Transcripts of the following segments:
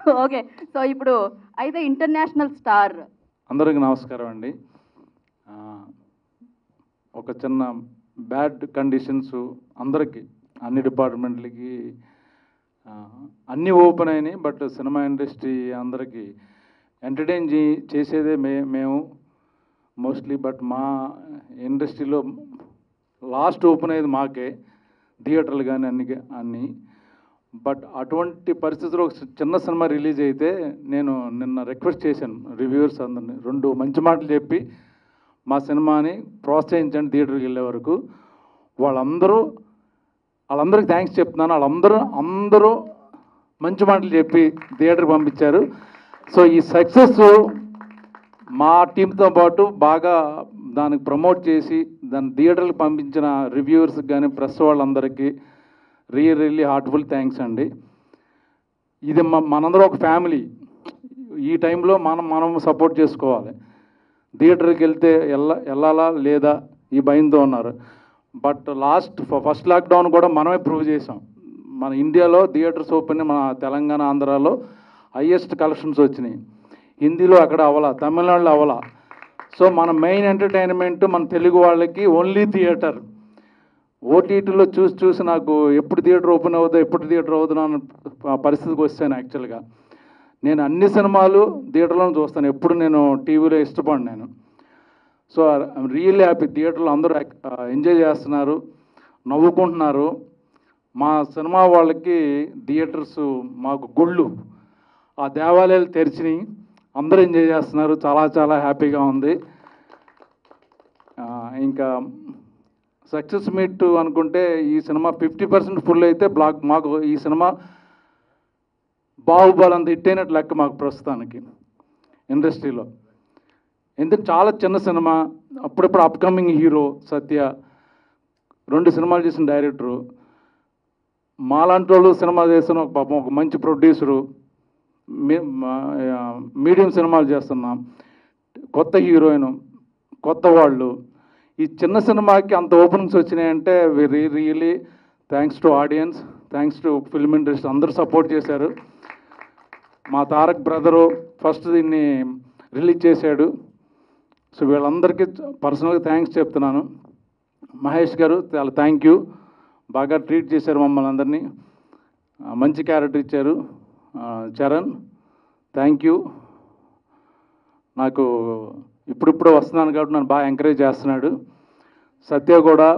Okay so ఇప్పుడు అయితే international star అందరికీ నమస్కారం అండి ఆ, ఒక చిన్న బ్యాడ్ కండిషన్స్ అందరికీ అన్ని డిపార్ట్మెంట్లకి ఆ, అన్నీ ఓపెన్ అయినాయి బట్ సినిమా ఇండస్ట్రీ అందరికీ ఎంటర్టైన్ చే చేసేదే మే మేము మోస్ట్లీ బట్ మా ఇండస్ట్రీలో లాస్ట్ ఓపెన్ అయ్యేది మాకే థియేటర్లు కానీ అన్ని అన్నీ బట్ అటువంటి పరిస్థితుల్లో ఒక చిన్న సినిమా రిలీజ్ అయితే నేను నిన్న రిక్వెస్ట్ చేశాను రివ్యూవర్స్ అందరిని రెండు మంచి మాటలు చెప్పి మా సినిమాని ప్రోత్సహించండి థియేటర్కి వెళ్ళే వరకు వాళ్ళందరూ వాళ్ళందరికీ థ్యాంక్స్ చెప్తున్నాను వాళ్ళందరూ అందరూ మంచి మాటలు చెప్పి థియేటర్కి పంపించారు సో ఈ సక్సెస్ మా టీంతో పాటు బాగా దానికి ప్రమోట్ చేసి దాన్ని థియేటర్కి పంపించిన రివ్యూవర్స్కి కానీ ప్రెస్ వాళ్ళందరికీ రియల్ రియల్లీ హార్ట్ఫుల్ థ్యాంక్స్ అండి ఇది మ మనందరం ఒక ఫ్యామిలీ ఈ టైంలో మనం మనం సపోర్ట్ చేసుకోవాలి థియేటర్కి వెళ్తే వెళ్ళ వెళ్ళాలా లేదా ఈ భయంతో ఉన్నారు బట్ లాస్ట్ ఫస్ట్ లాక్డౌన్ కూడా మనమే ప్రూవ్ చేసాం మన ఇండియాలో థియేటర్స్ ఓపెన్ మన తెలంగాణ ఆంధ్రాలో హయ్యెస్ట్ కలెక్షన్స్ వచ్చినాయి హిందీలో అక్కడ అవలా తమిళనాడులో అవలా సో మన మెయిన్ ఎంటర్టైన్మెంట్ మన తెలుగు వాళ్ళకి ఓన్లీ థియేటర్ ఓటీటీలో చూసి చూసి నాకు ఎప్పుడు థియేటర్ ఓపెన్ అవుతుందో ఎప్పుడు థియేటర్ అవుతుందో అన్న ప- పరిస్థితికి వచ్చాను యాక్చువల్గా నేను అన్ని సినిమాలు థియేటర్లో చూస్తాను ఎప్పుడు నేను టీవీలో ఇష్టపడి నేను సో ఐఎమ్ రియల్లీ హ్యాపీ థియేటర్లో అందరూ ఎంజాయ్ చేస్తున్నారు నవ్వుకుంటున్నారు మా సినిమా వాళ్ళకి థియేటర్స్ మాకు గుళ్ళు ఆ దేవాలయాలు తెరిచినాయి అందరూ ఎంజాయ్ చేస్తున్నారు చాలా చాలా హ్యాపీగా ఉంది ఆ, ఇంకా సక్సెస్ మీట్ అనుకుంటే ఈ సినిమా ఫిఫ్టీ పర్సెంట్ ఫుల్ అయితే బ్లాక్ మాకు ఈ సినిమా బాహుబలి అంత హిట్ అయినట్టు లెక్క మాకు ప్రస్తుతానికి ఇండస్ట్రీలో ఎందుకు చాలా చిన్న సినిమా అప్పుడప్పుడు అప్కమింగ్ హీరో సత్య రెండు సినిమాలు చేసిన డైరెక్టరు మాలాంటి వాళ్ళు సినిమా చేసిన ఒక పాపం ఒక మంచి ప్రొడ్యూసరు మీ- మా- ఆ, మీడియం సినిమాలు చేస్తున్నాం కొత్త హీరోయిన్ కొత్త వాళ్ళు ఈ చిన్న సినిమాకి అంత ఓపెనింగ్స్ వచ్చినాయంటే రి really thanks to audience thanks to film industry అందరూ సపోర్ట్ చేశారు మా తారక్ బ్రదరు ఫస్ట్ దీన్ని రిలీజ్ చేశాడు సో వీళ్ళందరికీ పర్సనల్గా థ్యాంక్స్ చెప్తున్నాను మహేష్ గారు చాలా థ్యాంక్ యూ బాగా ట్రీట్ చేశారు మమ్మల్ని అందరినీ ఆ, మంచి క్యారెక్టర్ ఇచ్చారు ఆ, చరణ్ థ్యాంక్ యూ నాకు ఇప్పుడిప్పుడు వస్తున్నాను కాబట్టి నన్ను బాగా ఎంకరేజ్ చేస్తున్నాడు సత్య కూడా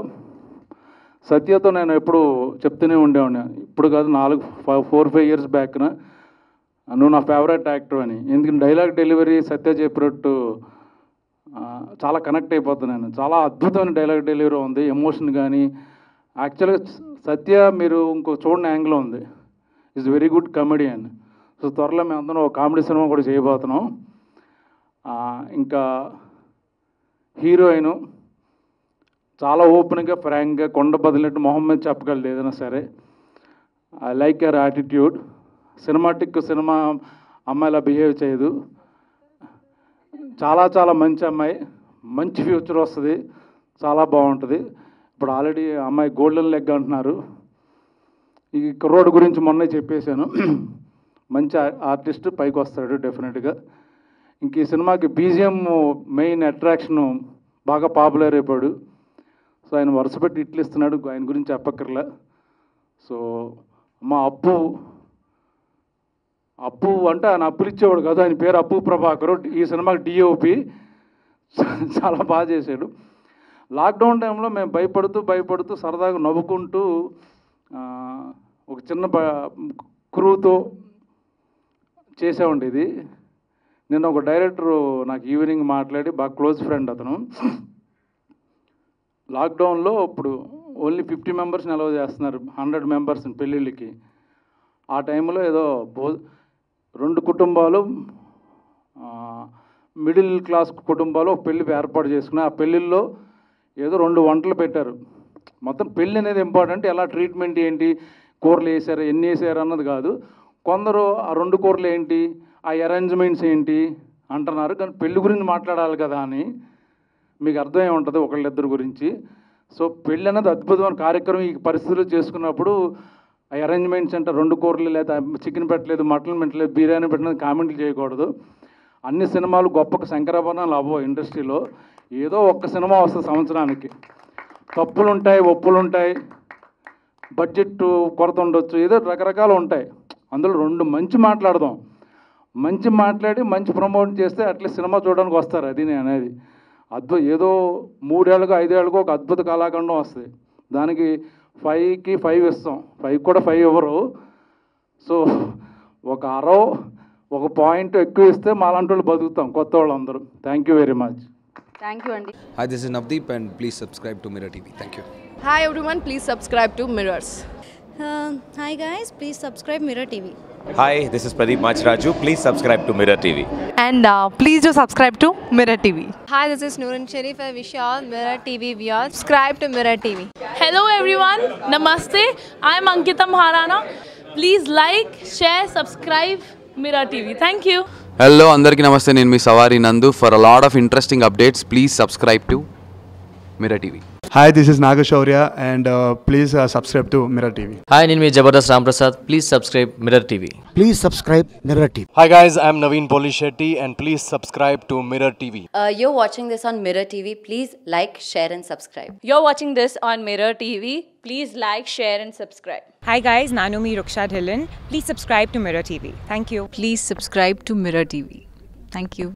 సత్యతో నేను ఎప్పుడు చెప్తూనే ఉండేవాడిని ఇప్పుడు కాదు నాలుగు ఫోర్ ఫైవ్ ఇయర్స్ బ్యాక్న నువ్వు నా ఫేవరెట్ యాక్టర్ అని ఎందుకంటే డైలాగ్ డెలివరీ సత్య చెప్పినట్టు ఆ, చాలా కనెక్ట్ అయిపోతున్నాను చాలా అద్భుతమైన డైలాగ్ డెలివరీ ఉంది ఎమోషన్ కానీ యాక్చువల్గా సత్య మీరు ఇంకో చూడని యాంగిల్ ఉంది is very good comedian so త్వరలో మేము అందరం ఒక కామెడీ సినిమా కూడా చేయబోతున్నాం ఆ, ఇంకా హీరోయిన్ చాలా ఓపెన్గా ఫ్రాంక్గా కొండ బదిలినట్టు మొహమ్మద్ చెప్పగలదు ఏదైనా సరే I like yer attitude cinematic cinema అమ్మాయిలా బిహేవ్ చేయదు చాలా చాలా మంచి అమ్మాయి మంచి ఫ్యూచర్ వస్తుంది చాలా బాగుంటుంది ఇప్పుడు ఆల్రెడీ అమ్మాయి గోల్డెన్ లెగ్ అంటున్నారు ఈ కుర్రోడు గురించి మొన్నే చెప్పేశాను మంచి ఆర్టిస్ట్ పైకి వస్తాడు డెఫినెట్గా ఇంక ఈ సినిమాకి బీజిఎం మెయిన్ అట్రాక్షన్ బాగా పాపులర్ అయిపోయాడు సో ఆయన వరుస పెట్టి ఇట్లు ఇస్తున్నాడు ఆయన గురించి చెప్పక్కర్లే సో మా అప్పు అప్పు అంటే ఆయన అప్పులు ఇచ్చేవాడు కాదు ఆయన పేరు అప్పు ప్రభాకర్ ఈ సినిమాకి డిఓపి చాలా బాగా చేశాడు లాక్డౌన్ టైంలో మేము భయపడుతూ భయపడుతూ సరదాగా నవ్వుకుంటూ ఆ, ఒక చిన్న క్రూతో చేసామండి ఇది నిన్న ఒక డైరెక్టర్ నాకు ఈవినింగ్ మాట్లాడి బాగా క్లోజ్ ఫ్రెండ్ అతను లాక్డౌన్లో ఇప్పుడు ఓన్లీ ఫిఫ్టీ మెంబర్స్ని అలౌ చేస్తున్నారు హండ్రెడ్ మెంబర్స్ పెళ్ళిళ్ళకి ఆ టైంలో ఏదో భో రెండు కుటుంబాలు మిడిల్ క్లాస్ కుటుంబాలు ఒక పెళ్లి ఏర్పాటు చేసుకుని ఆ పెళ్ళిళ్ళలో ఏదో రెండు వంటలు పెట్టారు మొత్తం పెళ్ళి అనేది ఇంపార్టెంట్ ఎలా ట్రీట్మెంట్ ఏంటి కూరలు వేసారు ఎన్ని వేసారు అన్నది కాదు కొందరు ఆ రెండు కూరలు ఏంటి ఆ అరేంజ్మెంట్స్ ఏంటి అంటున్నారు కానీ పెళ్లి గురించి మాట్లాడాలి కదా అని మీకు అర్థమై ఉంటుంది ఒకళ్ళిద్దరి గురించి సో పెళ్ళి అనేది అద్భుతమైన కార్యక్రమం ఈ పరిస్థితుల్లో చేసుకున్నప్పుడు ఆ అరేంజ్మెంట్స్ అంటే రెండు కూరలు లేదా చికెన్ పెట్టలేదు మటన్ పెట్టలేదు బిర్యానీ పెట్టలేదు కామెంట్లు చేయకూడదు అన్ని సినిమాలు గొప్ప శంకరాభరణాలు అవ్వవు ఇండస్ట్రీలో ఏదో ఒక్క సినిమా వస్తుంది సంవత్సరానికి తప్పులు ఉంటాయి ఒప్పులు ఉంటాయి బడ్జెట్ కొరత ఉండొచ్చు ఏదో రకరకాలు ఉంటాయి అందులో రెండు మంచి మాట్లాడదాం మంచి మాట్లాడి మంచి ప్రమోట్ చేస్తే అట్లీస్ట్ సినిమా చూడడానికి వస్తారు అది నేను అనేది అద్భుత ఏదో మూడేళ్ళకు ఐదేళ్ళకు ఒక అద్భుత కళాఖండం వస్తుంది దానికి ఫైవ్కి ఫైవ్ ఇస్తాం ఫైవ్ కూడా ఫైవ్ ఇవ్వరు సో ఒక అరవ్ ఒక పాయింట్ ఎక్కువ ఇస్తే మాలాంటి వాళ్ళు బతుకుతాం కొత్త వాళ్ళందరూ thank you very much thank you అండి Hi, this is Navdeep, and please subscribe to Mirror TV. Thank you. Hi everyone, please subscribe to Mirrors. Uh, hi guys, please subscribe Mirror TV. Hi, this is Pradeep Machraju. Please subscribe to Mirror TV. and uh, please do subscribe to Mirror TV. Hi, this is Noorun Sharif. I wish you all Mirror TV viewers subscribe to Mirror TV. Hello everyone, Namaste. I'm Ankita Maharana. Please like, share, subscribe Mirror TV. Thank you. Hello అందరికీ నమస్తే నేను మీ Savari Nandu for a lot of interesting updates please subscribe to Mirror TV Hi, this is Nagashaurya, and uh, please uh, subscribe to Mirror TV. Hi నేను మీ Jabardasth Ramprasad please subscribe Mirror TV Please subscribe Mirror TV. Hi guys, I'm Naveen Polishetty and please subscribe to Mirror TV. Uh, you're watching this on Mirror TV. Please like, share, and subscribe. You're watching this on Mirror TV. Please like, share, and subscribe. Hi guys, Nanumi Ruksha Dhillon. Please subscribe to Mirror TV. Thank you. Please subscribe to Mirror TV. Thank you.